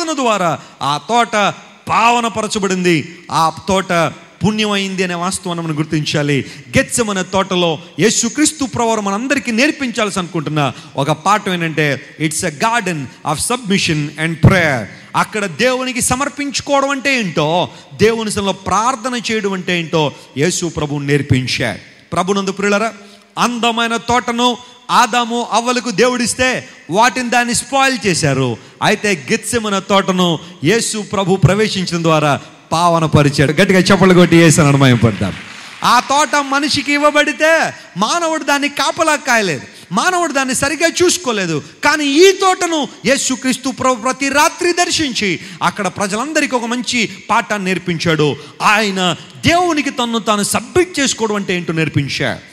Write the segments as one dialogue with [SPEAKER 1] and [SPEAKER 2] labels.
[SPEAKER 1] ప్రార్థన ద్వారా ఆ తోట పావనపరచబడింది ఆ తోట పుణ్యమైంది అనే వాస్తవాన్ని మనం గుర్తించాలి గెచ్చమనే తోటలో యేసుక్రీస్తు ప్రవరం మనందరికీ నేర్పించాల్సి అనుకుంటున్న ఒక పాఠం ఏంటంటే it's a garden of submission and prayer అక్కడ దేవునికి సమర్పించుకోవడం అంటే ఏంటో దేవుని సన్నిధిలో ప్రార్థన చేయడం అంటే ఏంటో యేసు ప్రభు నేర్పించాడు ప్రభునందు ప్రియులరా అందమైన తోటను ఆదాము అవ్వలకు దేవుడిస్తే వాటిని దాన్ని స్పాయిల్ చేశారు అయితే గెత్సెమన తోటను యేసు ప్రభు ప్రవేశించడం ద్వారా పావన పరిచాడు గట్టిగా చెప్పలు కొట్టి వేసాను అనుమయపడ్డాం ఆ తోట మనిషికి ఇవ్వబడితే మానవుడు దాన్ని కాపలా కాయలేదు మానవుడు దాన్ని సరిగ్గా చూసుకోలేదు కానీ ఈ తోటను యేసుక్రీస్తు ప్రభు ప్రతి రాత్రి దర్శించి అక్కడ ప్రజలందరికీ ఒక మంచి పాఠాన్ని నేర్పించాడు ఆయన దేవునికి తను తాను సబ్మిట్ చేసుకోవడం అంటే ఏంటో నేర్పించాడు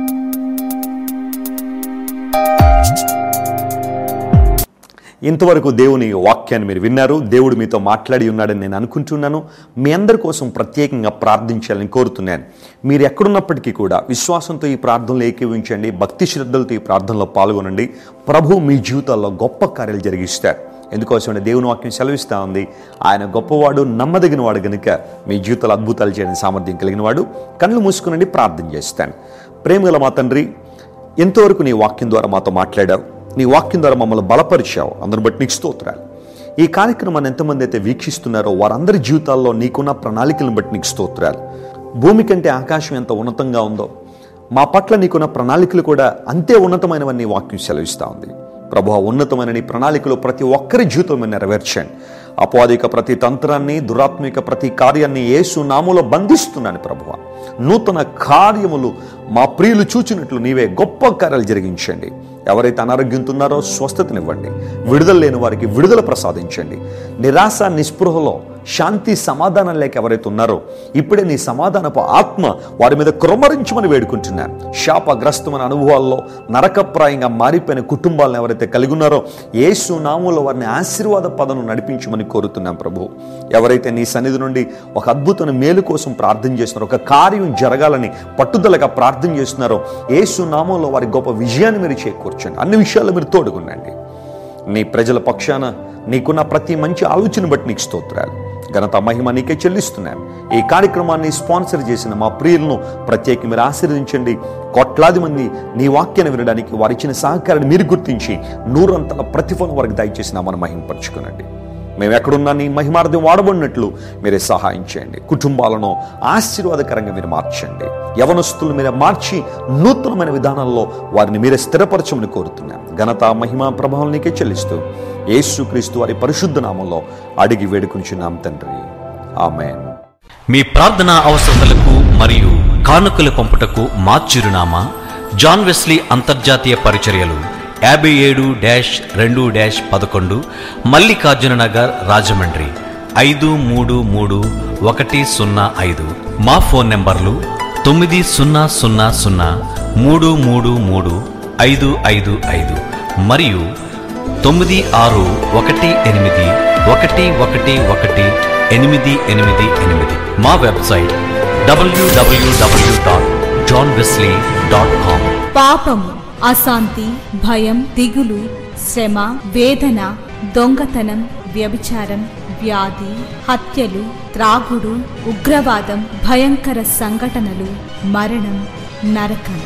[SPEAKER 2] ఇంతవరకు దేవుని వాక్యాన్ని మీరు విన్నారు దేవుడు మీతో మాట్లాడి ఉన్నాడని నేను అనుకుంటున్నాను మీ అందరి కోసం ప్రత్యేకంగా ప్రార్థించాలని కోరుతున్నాను మీరు ఎక్కడున్నప్పటికీ కూడా విశ్వాసంతో ఈ ప్రార్థనలు ఏకీవించండి భక్తి శ్రద్ధలతో ఈ ప్రార్థనలో పాల్గొనండి ప్రభు మీ జీవితాల్లో గొప్ప కార్యాలు జరిగిస్తారు ఎందుకోసం దేవుని వాక్యం సెలవిస్తూ ఉంది ఆయన గొప్పవాడు నమ్మదగిన వాడు గనుక మీ జీవితాలు అద్భుతాలు చేయడానికి సామర్థ్యం కలిగిన వాడు కళ్ళు మూసుకునండి ప్రార్థన చేస్తాను ప్రేమగల మా తండ్రి ఎంతవరకు నీ వాక్యం ద్వారా మాతో మాట్లాడావు నీ వాక్యం ద్వారా మమ్మల్ని బలపరిచావు అందరిని బట్టి నీకు స్తోత్రాలు ఈ కార్యక్రమాన్ని ఎంతమంది అయితే వీక్షిస్తున్నారో వారందరి జీవితాల్లో నీకున్న ప్రణాళికలను బట్టి నీకు స్తోత్రాలు భూమి కంటే ఆకాశం ఎంత ఉన్నతంగా ఉందో మా పట్ల నీకున్న ప్రణాళికలు కూడా అంతే ఉన్నతమైనవని నీ వాక్యం సెలవిస్తూ ఉంది ప్రభు ఆ ఉన్నతమైన నీ ప్రణాళికలు ప్రతి ఒక్కరి జీవితంలో నెరవేర్చండి అపాధిక ప్రతి తంత్రాన్ని దురాత్మిక ప్రతి కార్యాన్ని యేసు నామూలో బంధిస్తున్నాను ప్రభువ నూతన కార్యములు మా ప్రియులు చూచినట్లు నీవే గొప్ప కార్యాలు జరిగించండి ఎవరైతే అనారోగ్యంతో ఉన్నారో స్వస్థతనివ్వండి విడుదల లేని వారికి విడుదల ప్రసాదించండి నిరాశ నిస్పృహలో శాంతి సమాధానం లేక ఎవరైతే ఉన్నారో ఇప్పుడే నీ సమాధానపు ఆత్మ వారి మీద క్రమరించమని వేడుకుంటున్నాను శాపగ్రస్తమైన అనుభవాల్లో నరకప్రాయంగా మారిపోయిన కుటుంబాలను ఎవరైతే కలిగి ఉన్నారో యేసు నామంలో వారిని ఆశీర్వాద పదను నడిపించమని కోరుతున్నాం ప్రభు ఎవరైతే నీ సన్నిధి నుండి ఒక అద్భుతమైన మేలు కోసం ప్రార్థన చేస్తున్నారో ఒక కార్యం జరగాలని పట్టుదలగా ప్రార్థన చేస్తున్నారో యేసు నామంలో వారి గొప్ప విజయాన్ని మీరు చేకూర్చండి అన్ని విషయాల్లో మీరు తోడుగుండండి నీ ప్రజల పక్షాన నీకున్న ప్రతి మంచి ఆలోచన బట్టి నీకు స్తోత్రాలు ఘనత మహిమ నీకే చెల్లిస్తున్నాను ఈ కార్యక్రమాన్ని స్పాన్సర్ చేసిన మా ప్రియులను ప్రత్యేక మీరు ఆశీర్వదించండి కోట్లాది మంది నీ వాక్యాన్ని వినడానికి వారు ఇచ్చిన సహకారాన్ని మీరు గుర్తించి నూరంతల ప్రతిఫలం వారికి దయచేసి నామను మహింపరచుకునండి మేము ఎక్కడున్నా నీ మహిమార్థం వాడబడినట్లు మీరే సహాయం చేయండి కుటుంబాలను ఆశీర్వాదకరంగా మీరు మార్చండి యవనస్తులు మీరే మార్చి నూతనమైన విధానాల్లో వారిని మీరే స్థిరపరచమని కోరుతున్నాం ఘనత మహిమ ప్రభావం నీకే చెల్లిస్తూ యేసుక్రీస్తు వారి పరిశుద్ధ నామంలో అడిగి వేడుకుంటున్నాం తండ్రి ఆమెన్
[SPEAKER 3] మీ ప్రార్థన అవసరతలకు మరియు కానుకలు పంపుటకు మా చిరునామా జాన్ వెస్లీ అంతర్జాతీయ పరిచర్యలు యాభై ఏడు డాష్ రెండు డాష్ పదకొండు మల్లికార్జున నగర్ రాజమండ్రి ఐదు మూడు మూడు ఒకటి సున్నా ఐదు మా ఫోన్ నెంబర్లు తొమ్మిది సున్నా సున్నా సున్నా మూడు మూడు మూడు ఐదు ఐదు ఐదు మరియు తొమ్మిది ఆరు ఒకటి ఎనిమిది ఒకటి ఒకటి ఒకటి ఎనిమిది ఎనిమిది ఎనిమిది మా website W W W dot John Wesley dot com
[SPEAKER 4] పాపము అశాంతి భయం దిగులు శ్రమ వేదన దొంగతనం వ్యభిచారం వ్యాధి హత్యలు త్రాగుడు ఉగ్రవాదం భయంకర సంఘటనలు మరణం నరకం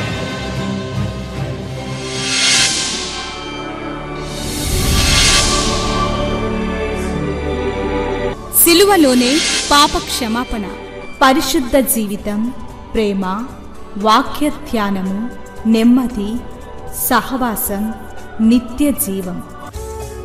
[SPEAKER 4] సిలువలోనే పాప క్షమాపణ పరిశుద్ధ జీవితం ప్రేమ వాక్య ధ్యానము నెమ్మది సహవాసం నిత్య జీవం